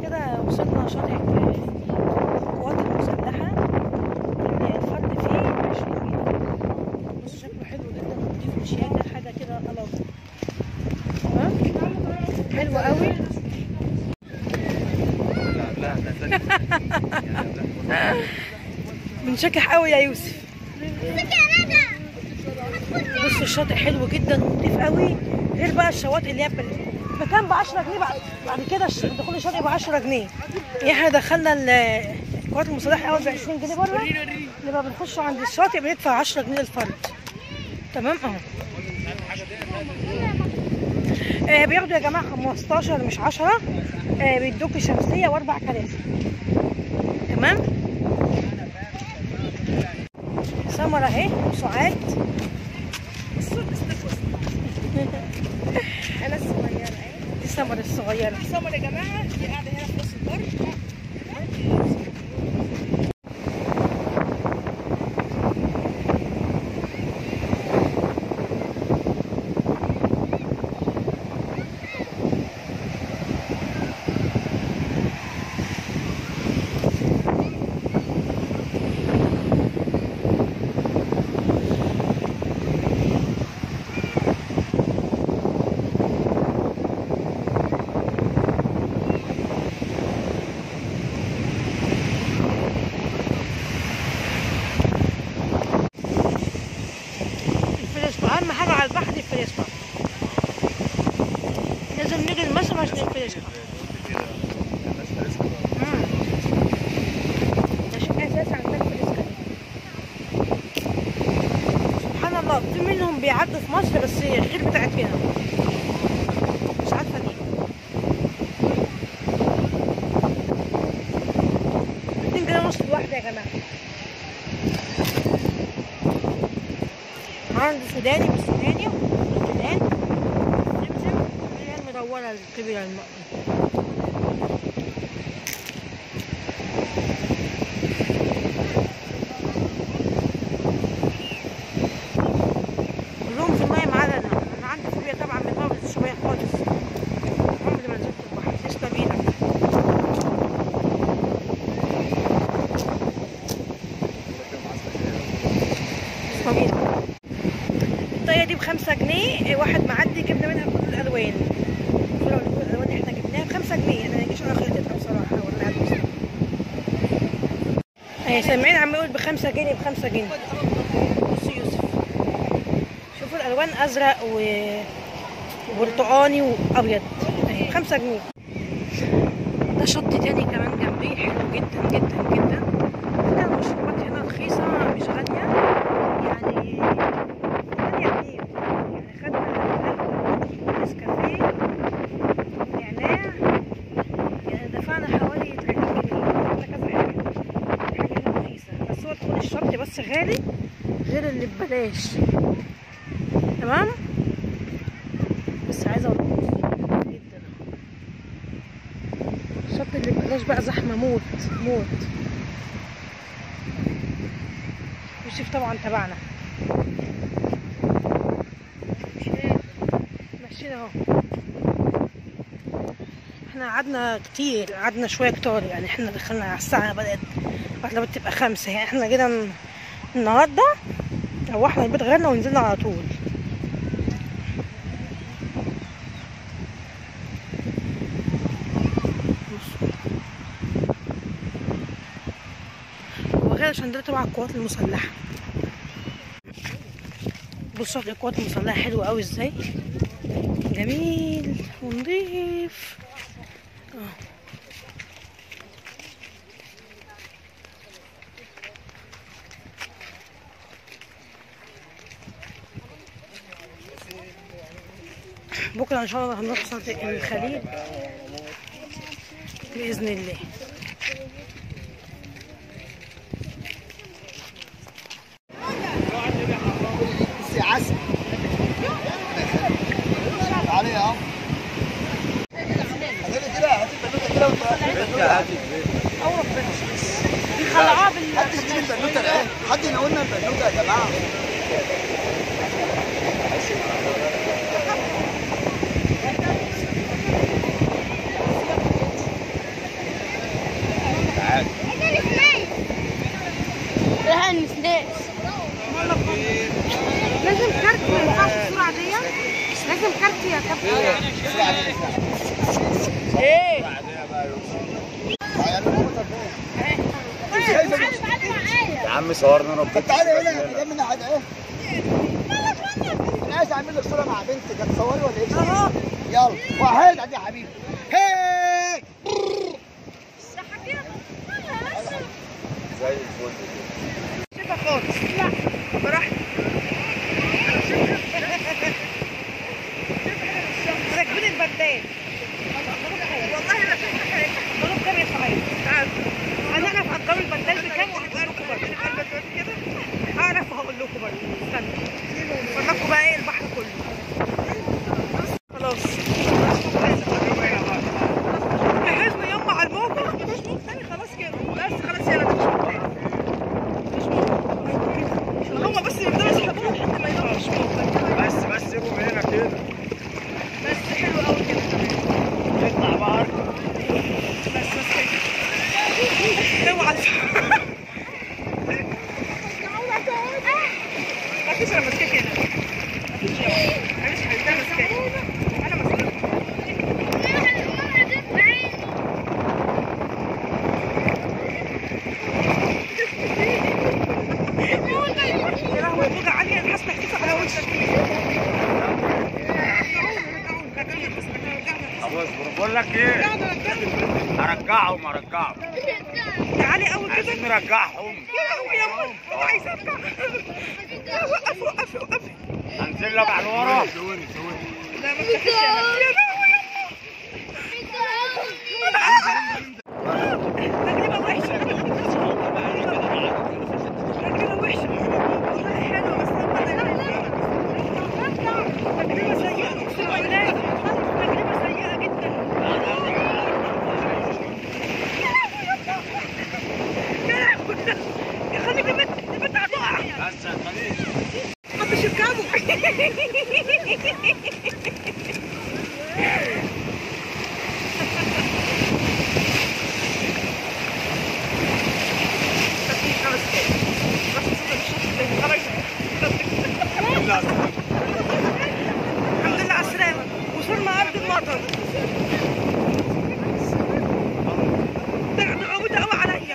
كده وصلنا شاطئ القوات المسلحة اللي الفرد فيه 20 جنيه بص شكله حلو جدا ونضيف مش ياكل حاجة كده ألطف تمام حلو قوي بنشكح قوي يا يوسف بص الشاطئ حلو جدا ونضيف قوي غير بقى الشواطئ اللي هي بال- مكان ب 10 جنيه بعد بعد كده الش- دخول الشاطئ ب 10 جنيه احنا دخلنا ال- القوات المسلحه اول ب 20 جنيه بره لما بنخش عند الشاطئ بندفع 10 جنيه للفرد تمام اهو آه بياخدوا يا جماعه 15 مش 10 آه بيدوكي شمسيه واربع كراسي تمام سمر اهي وسعاد انا الصغيره اهي دي سمر الصغيره سمر يا جماعه دي قاعده هنا في نص البر الفلسطين اهم حاجه على البحر الفلسطين لازم نيجي المصر عشان الفلسطين مم. عشان اساس عندنا فلسطين سبحان الله في منهم بيعدوا في مصر بس غير بتاعت هنا مش عارفه ليه اتنين جنيه ونص الواحده يا جماعه عند سوداني مش سوداني سودان زمزم هي المدورة الكبيرة المقلي كلهم في المية ما عدا انا انا عندي فوبيا طبعا من الموت شوية خالص عمري ما نزلت البحر تسلم ايدك تسلم ايدك الطاقية دي بخمسة جنيه واحد معدي جبنا منها كل الألوان كل الألوان اللي احنا جبناها بخمسة جنيه أنا مجيش أنا خيطتها بصراحة ولا عارفة أهي سامعين عم يقول بخمسة جنيه بخمسة جنيه بص يوسف شوفوا الألوان أزرق و وبرتقاني وأبيض أهي بخمسة جنيه ده شط تاني كمان جنبيه حلو جدا جدا جدا كده المشروبات هنا رخيصة مش غالية يعني غالية كتير يعني خدنا قهوة نسكافيه نعناع يعني دفعنا حوالي 30 جنيه خدنا كذا حاجة حاجة هنا رخيصة بس هو دخول الشط بس غالي غير اللي ببلاش تمام بس عايزة اروح جدا الشط اللي ببلاش بقى زحمة موت موت يوسف طبعا تبعنا ماشيين اهو احنا قعدنا كتير قعدنا شوية كتار يعني احنا دخلنا على الساعة بدأت بدأت تبقى خمسة يعني احنا جينا ن- النهاردة روحنا البيت غيرنا ونزلنا على طول بصوا. وغير عشان ده تبع القوات المسلحة بصوا على القوات المسلحة حلوة قوي ازاي جميل ونضيف اه بكرة ان شاء الله هنروح شاطئ الخليج بإذن الله بس عسل تعالي يا عم هاتي كده هاتي البنوته كده وانت او ربنا خلعاه بال حد يجيب البنوته الان حد ينقل لنا البنوته يا جماعه لازم كارت ما ينفعش الصورة عادية لازم كارت يا كابتن ايه يا عم صورنا ربنا طب تعالى هنا يا مدام من حاجه ايه انا عايز اعمل لك صوره مع بنتك هتصوري ولا ايه؟ اهو يلا واحد عادي يا حبيبي هي زي الفل شوفها خالص لا براحتك راكبين البردان والله لا فكرة حاجة هتأجروا بكام يا صحيح؟ تعالوا أنا أعرف أجروا البردان بكام وهتأجروا برضه كده أعرف وهقول لكم برضه استنى فرجكم بقى إيه البحر كله خلاص جهزنا يما على الموجة مفيش موج تاني خلاص كده بس خلاص يلا مفيش موج تاني مفيش موج هما بس يفضلوا يسحبوهم لحد ما يقعش موج بس بس سيبهم هنا كده بس حلو قوي كده يطلع بقى بس بس كده اوعى مفيش انا ماسكاك هنا مفيش انا مش هديها ماسكاك انا ماسكاك يا لهوي الموجة عالية انا حاسة هتدفع على وشك خلاص بقول لك ايه هرجعهم هرجعهم تعالي قوي كده عايزين نرجعهم يا لهوي يا ماما انا عايزه ارجع وقفي وقفي وقفي هنزل لك على ورا لا ما تخافيش يا نفسي. يا لهوي تجربة وحشة تجربة وحشة والله حلوة بس هم تجربة سيئة اقسم بالله تجربة سيئة جدا يا لهوي يا خليك البنت البنت هتقع بس يا خليل محدش يركبه الحمد لله على السلامة وصلنا أرض المطر ده عودة قوي عليا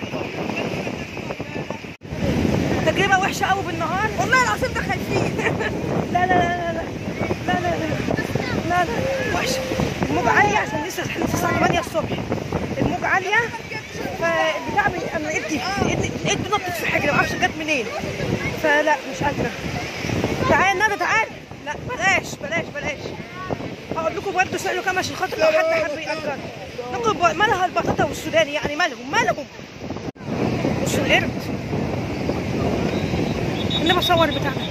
تجربة وحشة قوي بالنهار والله العظيم ده خايفين لا لا لا لا لا لا لا لا لا لا وحشة الموج عالية عشان لسه احنا لسه الساعة 8 الصبح الموج عالية فالبتاع بي- انا ايدي ايدي ايدي نطت في حجري معرفش جت منين فلا مش قادرة تعالى ندى تعالى لا بلاش بلاش بلاش هقول لكم برضه سألوا كام عشان خاطر لو حد حب يأجر نقول مالها البطاطا والسوداني يعني مالهم مالهم مش القرد انا بصور بتاع ده.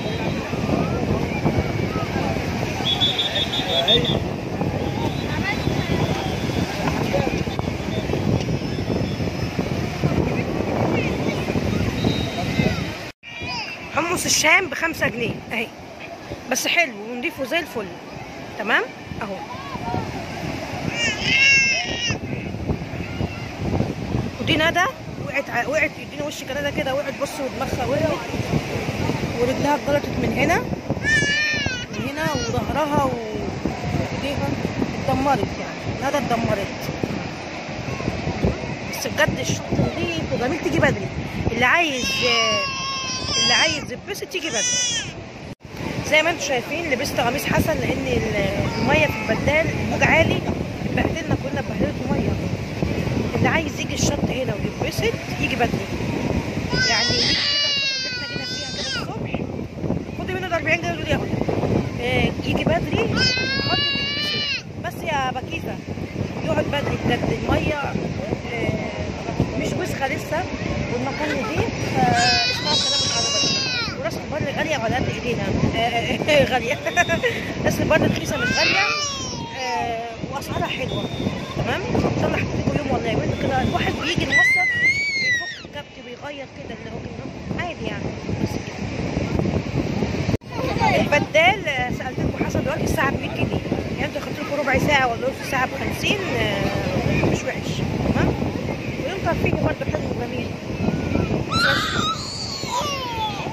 حمص الشام بخمسة جنيه اهي بس حلو ونضيفه زي الفل تمام اهو ودي ندى وقعت ع- وقعت اديني وش كندا كده وقعت بص ودماغها وقعت ورجلها اتجلطت من هنا من هنا وظهرها وايديها اتدمرت يعني ندى اتدمرت بس بجد ش- نضيف وجميل تيجي بدري اللي عايز اللي عايز يتبسط يجي بدري زي ما انتم شايفين لبست قميص حسن لان ال- الميه في البدال الموج عالي اتبهدلنا كلنا ببهدله ميه اللي عايز يجي الشط هنا ويتبسط يجي بدري يعني يجي كده الفترة اللي احنا جينا فيها كده الصبح خدي منه ال 40 جنيه دول ياخد آه، يجي بدري يقعد يتبسط بس يا بكيزه يقعد بدري بجد الميه آه، مش وسخه لسه والمكان نضيف فاسمعوا كلام العربية وراس البر غالية ولا قد ايدينا آه، آه، غالية راس البر رخيصة مش غالية آه، واسعارها حلوة تمام ان شاء الله هتيجوا يوم ولا يومين كده الواحد بيجي المصيف بيفك الكبت بيغير كده اللي هو كده عادي يعني بس كده البدال آه، سالتكم حسب دلوقتي الساعه ب 100 جنيه يعني انتوا خدتوا لكم ربع ساعه ولا نص ساعه ب 50 آه، مش وحش تمام ويوم ترفيهي برضه حلو وجميل بس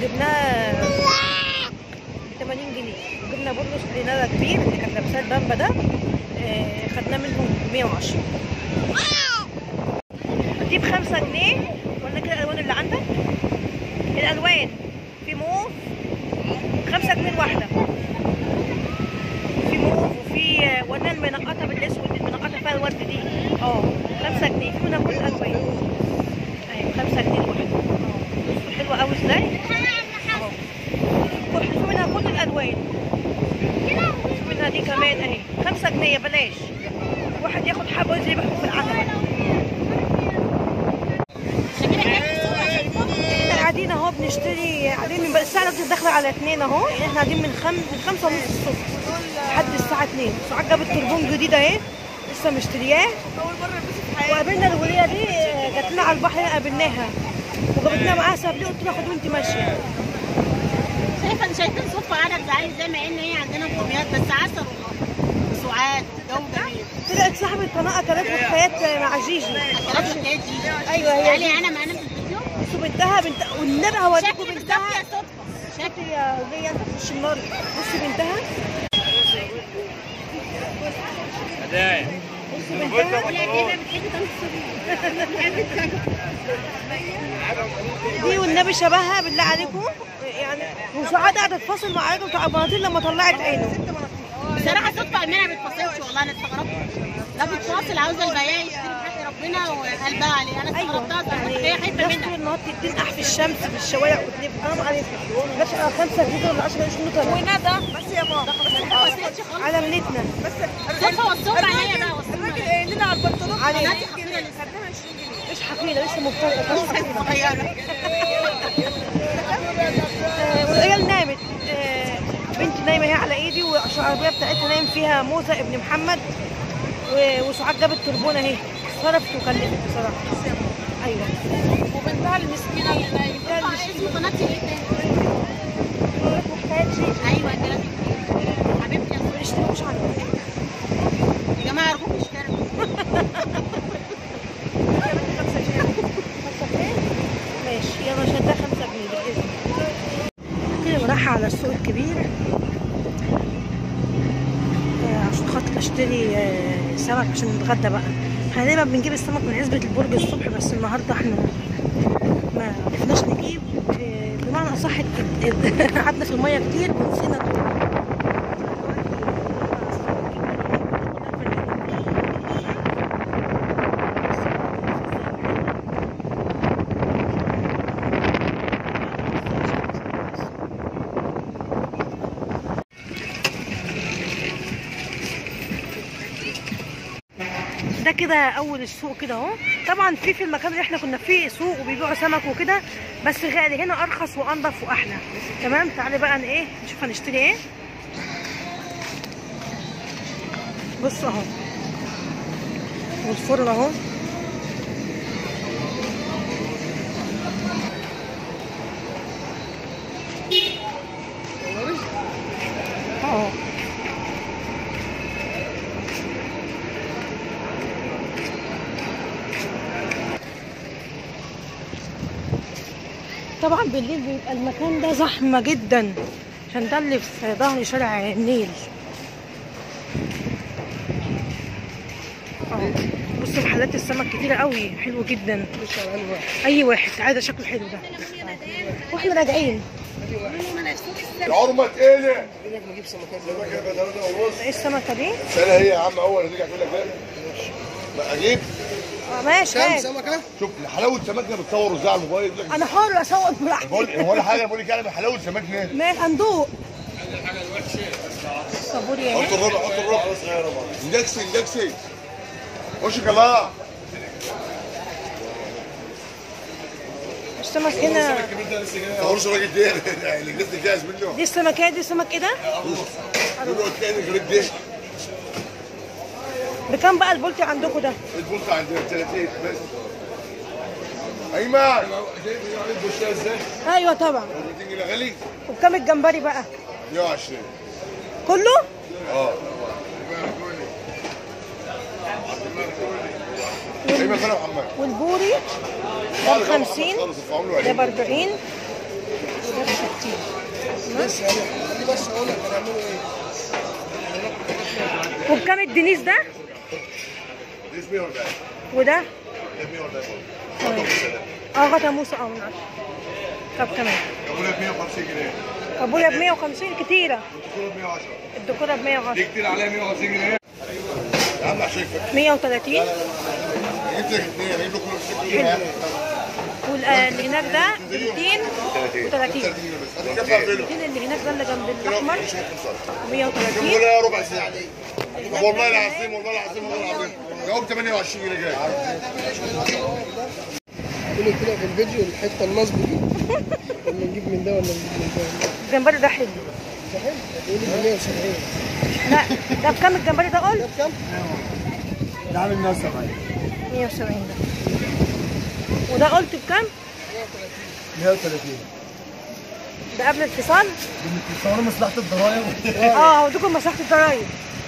وجبناه ب 80 جنيه وجبنا برضه اشترينا ده كبير اللي كان لابساه البامبا ده آه، خدناه منهم 110 دي بخمسة جنيه ولا كده الالوان اللي عندك الالوان في موف خمسة جنيه الواحدة في موف وفي آه، وانا المنقطة بالاسود المنقطة فيها الورد دي اه خمسة جنيه في منها كل الالوان ايوه خمسة جنيه الواحدة اه بصوا حلوة قوي ازاي اهو كل- في منها كل الالوان في منها دي كمان اهي خمسة جنيه بلاش واحد ياخد حبة زي بحبه في العتبة احنا قاعدين اهو بنشتري قاعدين من الساعة دلوقتي داخلة على اتنين اهو يعني احنا قاعدين من خم من خمسة ونص الصبح لحد الساعة اتنين سعاد جابت تربون جديد اهي لسه مشترياه اول مره البسه في حياتي وقابلنا الولية دي آه، جات لنا على البحر هنا قابلناها وجابتنا معاها سابلي قلت لها خد وانت ماشية شايفه شايفين صدفه قاعده تزعلي زي ما ان هي عندنا فوبيات بس عسل والله سعاد جو جميل طلعت صاحبة قناة أكلات وحكايات مع جيجي كلام حكايه دي أيوه هي يعني جيجي. انا معانا في الفيديو بصوا بنتها بنت والنبي هوريكم شكلي بالظبط بنتها يا صدفه شكلي شكلي يا ولية انت في الشمار بصي بنتها هدايا بصي بنتها دي والنبي شبهها بالله عليكم يعني وسعاد قاعده تفاصل مع راجل بتاع البناطيل لما طلعت عينه بصراحه صدفه امينه ما بتفصلش والله انا استغربت لا بتفاصل عاوزه البياع يشتري حق ربنا وقلبها عليه انا استغربتها ايوه يعني هي خايفه الناس منها طول النهار تتنقح في الشمس في الشوارع وتلف حرام عليكم بس خمسة جنيه ولا 10 قرش نوتة وندى بس يا ماما بس ما بتفصلش خالص على منتنا بس صدفه والصدفه عليا بقى الراجل والصدفه قايل لنا على البنطلون علي. 20 جنيه خدناها 20 جنيه مش حقيقة لسه مبتدئة مش حقيقة صغيره آه، والعيال نامت آه، بنتي نايمه هي على ايدي والعربيه بتاعتها نايم فيها موزه ابن محمد و- وسعاد جابت تربونه اهي صرفت وكلفت بصراحه ايوه وبنتها المسكينه اللي نايمه اسمه قناتي ايه تاني وحكايات جيجي ايوه كلام حبيبتي يا ما يشتروش عنها يا جماعه ارجوكم اشتركوا ماشي يلا عشان ده 5 جنيه بالاذن كده رايحه على السوق الكبير آه، عشان خاطر اشتري آه، سمك عشان نتغدى بقى احنا دايما بنجيب السمك من عزبة البرج الصبح بس النهارده احنا ما عرفناش نجيب آه، بمعنى اصح قعدنا في الميه كتير ونسينا ده كده اول السوق كده اهو طبعا في في المكان اللي احنا كنا فيه سوق وبيبيعوا سمك وكده بس غالي هنا ارخص وانضف واحلى تمام تعالي بقى ن- ايه نشوف هنشتري ايه بصوا اهو والفرن اهو اهو طبعا بالليل بيبقى المكان ده زحمة جدا عشان ده اللي في ظهر شارع النيل اه بصوا محلات السمك كتيرة قوي حلو جدا اي واحد عايزة شكله حلو ده واحنا راجعين العرمة تقيلة سمكة ثلاثة ونص ايه السمكة دي؟ سنة هي يا عم أول هتيجي هتقول لك لا ما أجيب اه ماشي هات. سمكة؟ شوف حلاوة سمكنا بتصور ازاي على الموبايل يقول لك انا حر اسوق براحتي بقول هو انا حاجة بقول لك أنا حلاوة سمكنا ما هندوق صبوري اهي حط الربع حط الربع اندكسي اندكسي وشك الله السمك هنا تصورش الراجل ده اللي جبت جاهز منه دي السمكة دي سمك ايه ده؟ يقول التاني غريب ده بكام بقى البولتي عندكم ده؟ البولت عندنا 30 بس ايمن البوشة ازاي؟ ايوه طبعا 200 جنيه غالي وبكام الجمبري بقى؟ 120 كله؟ اه ايمن فين يا محمد؟ والبوري ده ب 50 خالص ارفعوا له ده ب عليه 40 وده ب بس يعني خلي بس اقول لك هنعمله ايه وبكام الدنيس ده دي 140 وده دي 140 طيب. اه غطا موسى اه نعرف طب تمام كابوله ب 150 جنيه كابولا ب 150 كتيرة كله ب 110 الدكورة ب دي 110 كتير عليها 150 جنيه يا عم عشان كده 130 جبت لك اثنين اجيب له كله 60 جنيه واللي هناك ده 230 30 جنيه بس هات كفى فيلم اللي هناك ده اللي جنب الاحمر مش هتخسر 130 ولا ربع ساعه والله العظيم والله العظيم والله العظيم جاوب 28 جنيه جاي قولي كده في الفيديو الحته النصب دي ولا نجيب من ده ولا نجيب من ده الجمبري ده حلو صحيح قولي ب 170 لا ده بكام الجمبري ده قلت بكام؟ ده عامل 170 170 ده وده قلت بكام 130 ده قبل الفصال بتصوروا مصلحه الضرايب اه هوديكم مصلحة الضرايب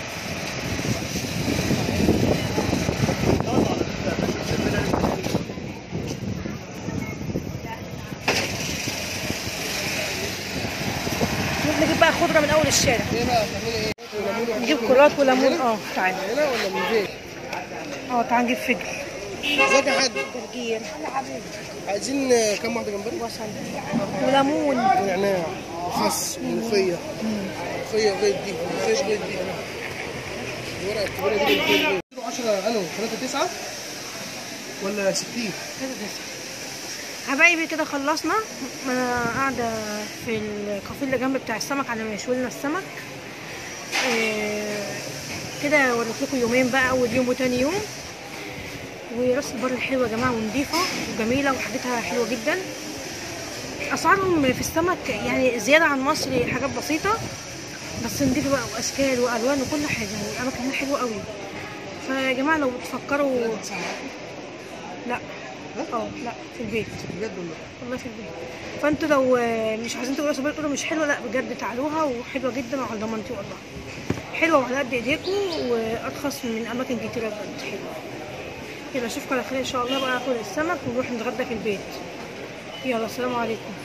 نجيب بقى خضرة من أول الشارع ايه بقى تعملي ايه؟ وليمون نجيب كرات وليمون اه تعالى هنا ولا من البيت؟ اه تعالى نجيب فجل ازيك يا حاج ترجير عايزين آه، كام واحده جمبري؟ بصل وليمون نعناع وخس وملوخيه ملوخيه غير دي ملوخيه غير دي الورقه الكبيره دي ملوخيه غير 10 انو 3 9 ولا 60 حبايبي كده خلصنا انا قاعده في الكافيه اللي جنب بتاع السمك على ما يشوي لنا السمك آه، كده وريت لكم يومين بقى اول يوم وتاني يوم وراس البر حلوه يا جماعه ونضيفه وجميله وحاجتها حلوه جدا اسعارهم في السمك يعني زياده عن مصر حاجات بسيطه بس نضيفه بقى واشكال والوان وكل حاجه الاماكن هنا حلوه قوي فيا جماعه لو بتفكروا لا اه لا في البيت بجد والله والله في البيت فانتوا لو آه، مش عايزين تقولوا صباح تقولوا مش حلوه لا بجد تعالوها وحلوه جدا وعلى ضمانتي والله حلوه وعلى قد ايديكم وارخص من اماكن كتيره بجد حلوه يلا اشوفكم على خير ان شاء الله بقى اكل السمك ونروح نتغدى في البيت يلا السلام عليكم